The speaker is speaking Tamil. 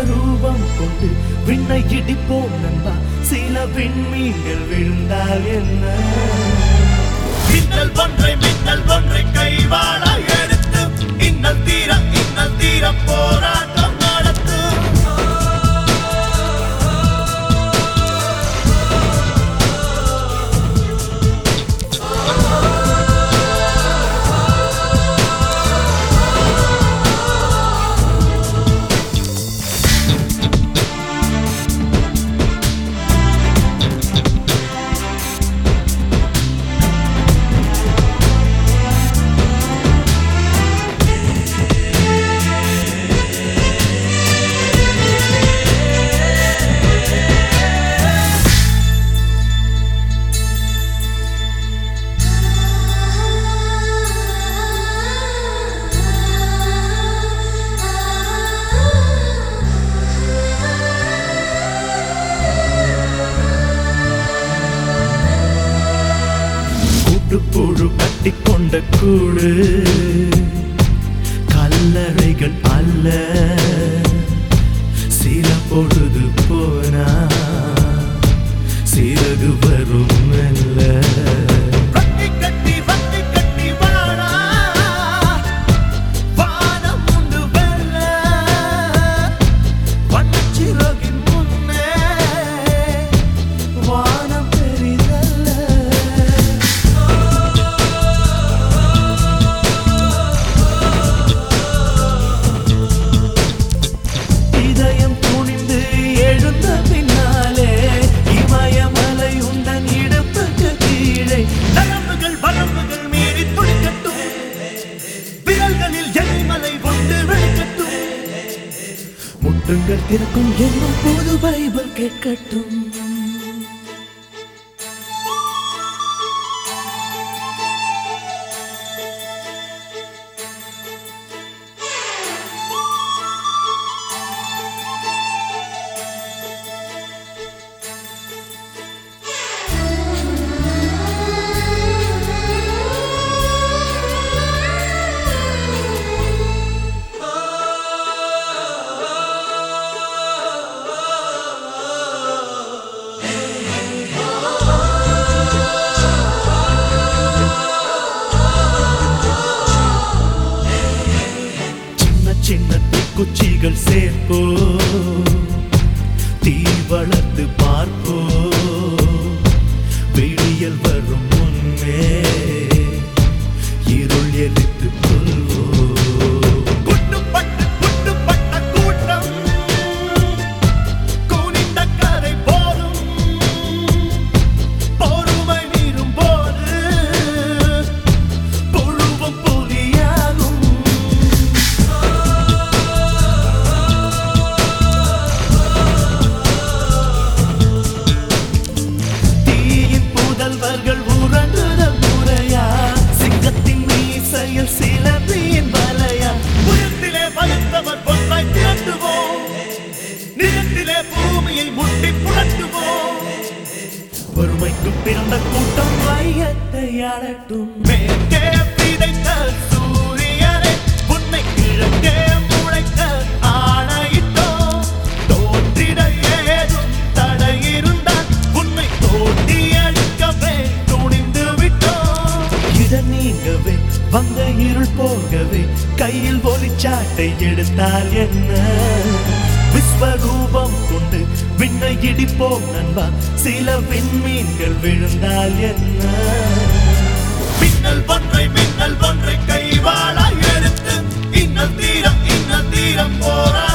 விஸ்வரூபம் கொண்டு விண்ணை இடிப்போம் நண்பா சில விண்மீன்கள் விழுந்தால் என்ன மின்னல் ஒன்றை மின்னல் ஒன்றை கைவாள எடுத்து இன்னல் தீர இன்னல் தீர போராட்டம் நடத்தும் கூட்டுப்புழு கட்டிக்கொண்ட கூடு கல்லறைகள் அல்ல சில பொழுது போனா சிறகு வரும் மெல்ல வட்டி கட்டி வட்டி கட்டி வாடா வானம் உண்டு வெல்ல வண்ணச்சிறகின் முன்னே வானம் பெரிதல்ல இதயம் துணிந்து எழுந்த பின்னாலே இமயமலை உந்தன் இடுப்புக்கு கீழே நரம்புகள் வரம்புகள் மீறி துடிக்கட்டும் விரல்களில் எரிமலை கொண்டு விளக்கட்டும் முட்டுங்கள் திறக்கும் என்னும் புது பைபிள் கேட்கட்டும் சின்ன சின்ன தீக்குச்சிகள் சேர்ப்போ தீ வளர்த்து பார்ப்போ விடியல் வரும் முன்னே இருள் எரித்து கொள்வோ குட்டுப்பட்டு குட்டுப்பட்ட கூட்டம் குனிந்த கரை போலும் பொறுமை மீறும் போது புழுவும் புலியாகும் தீயின் புதல்வர்கள் உறங்குதல் முறையா சிங்கத்தின் மீசையில் சிலந்தியின் வலையா புயத்திலே வலுத்தவர் ஒன்றாய் திரட்டுவோம் நிலத்திலே பூமியை முட்டி புரட்டுவோம் பொறுமைக்கு பிறந்த கூட்டம் வையத்தை ஆளட்டும் மேற்கே விதைத்த சூரியனை உன்னை கிழக்கே முளைக்க ஆணையிட்டோம் தோன்றிட ஏதும் தடை இருந்தால் உன்னை தோண்டி அழிக்கவே துணிந்து விட்டோம் இட நீங்கவே வந்த இருள் போகவே கையில் ஒளிச்சாட்டை எடுத்தால் என்ன விஸ்வரூபம் கொண்டு விண்ணை இடிப்போம் நண்பா சில விண்மீன்கள் விழுந்தால் என்ன மின்னல் ஒன்றை மின்னல் ஒன்றை கைவாளா எடுத்து இன்னல் தீரம் இன்னல் தீரம் போரா